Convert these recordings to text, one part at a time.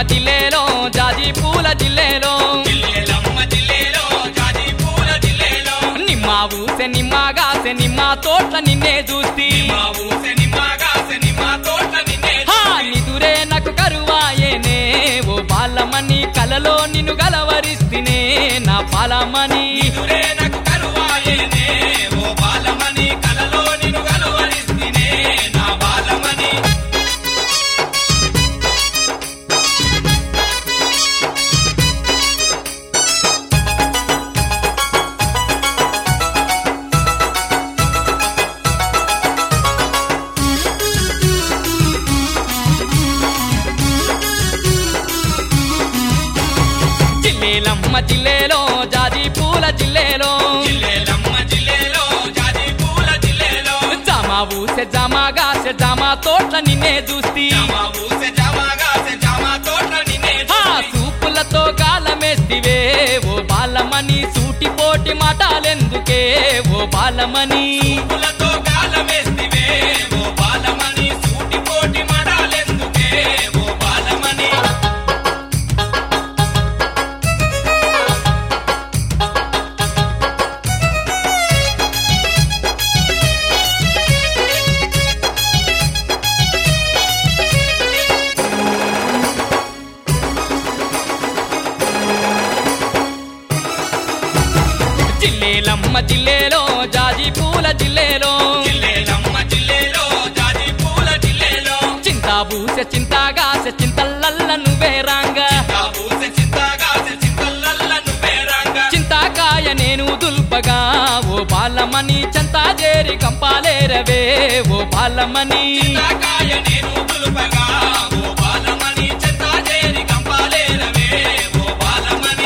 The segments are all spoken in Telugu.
జిల్లేలో జాజి పూల జిల్లేలో జిల్లెలమ్మ జిల్లెలో జాజి పూల జిల్లెలో నిమ్మ ఊసె నిమ్మగాసె నిమ్మ తోట్ల నిన్నే చూస్తి మా ఊసె నిమ్మగా నిమ్మ తోట నిన్నే హా నిదురే నాకు కరువాయేనే ఓ బాలమని కలలో నిన్ను గలవరిస్తినే నా పాలమని నిదురే నాకు కరువాయేనే ఓ బాలమని కలలో నిన్ను గలవరిస్తినే నా బాలమని జిల్లేలమ్మ జిల్లేలో జాజి పూల జిల్లేలో జిల్లెలమ్మ జిల్లెలో జాజి పూల జిల్లెలో జామా ఊసె జామాగాసె జామా తోట్ల నిన్నే చూస్తి మా ఊసె జమాగా జమా తోట నిన్నే ఆ సూపులతో గాలమేస్తివే ఓ బాలమని సూటిపోటి మాటాలెందుకే ఓ బాలమని పూలతో గాలమేస్తివే ఓ బాలమని సూటిపోటి మడాలెందుకే ఓ బాలమని జిల్లేలమ్మ జిల్లేలో జాజి పూల జిల్లేలో జిల్లెలమ్మ జిల్లెలో జాజి పూల జిల్లెలో చింతా బూసె చింతాగాసె చింతల్లల్ల నువ్వే రాంగా ఆ ఊసె చింతగా చింతలల్ల నువ్వే రంగా చింతాకాయ నేను దుల్పగా ఓ బాలమని చంతా చేరి కంపాలేరవే ఓ బాలమని చింతకాయ నేను దులుపగా ఓ బాలమని చింత చేరి కంపాలేరవే ఓ బాలమని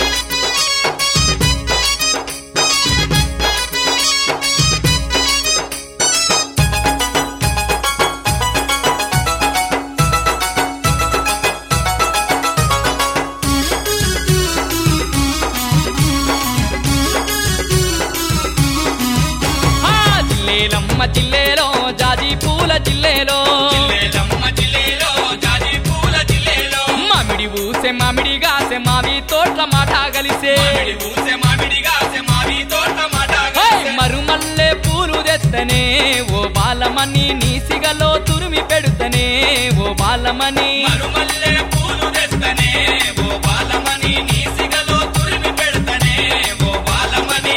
ఆ జిల్లేలమ్మ జిల్లేలో జాజి పూల జిల్లేలో జిల్లెలమ్మ జిల్లెలో జాజి పూల జిల్లెలో మామిడి ఊసె మామిడి గాసె మావి తోట్ల మాట కలిసే మామిడి ఊసె మామిడిగా మావి తోట మాట హేయ్! మరుమల్లె పూలు తెస్తనే ఓ బాలమని నీ సిగలో తురిమి పెడుతనే ఓ బాలమని మరుమల్లె పూలు తెస్తనే ఓ బాలమని నీ సిగలో తురిమి పెడతనే ఓ బాలమని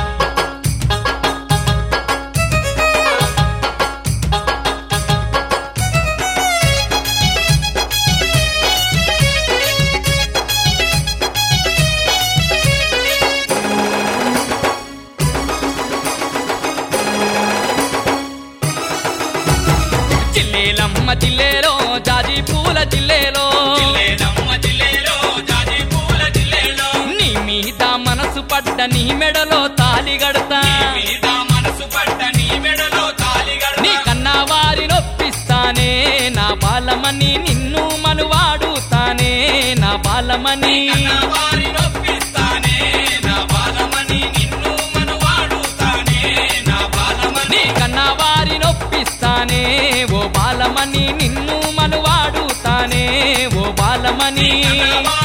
జిల్లేలమ్మ జిల్లేలో జాజి పూల జిల్లేలో జిల్లెలమ్మ జిల్లెలో జాజి పూల జిల్లెలో నీ మీద మనసు పడ్డ నీ మెడలో తాలి గడతా మీద మనసు పడ్డ నీ మెడలో తాలిగడ నీ కన్నా వారి నొప్పిస్తానే నా బాలమని నిన్ను మనువాడుతానే నా బాలమని వారి నొప్పిస్తానే నా బాలమని నిన్ను మనువాడుతానే నా బాలమని నీ కన్నా వారి నొప్పిస్తానే ఓ బాలమని నిన్ను మనువాడుతానే ఓ బాలమని నా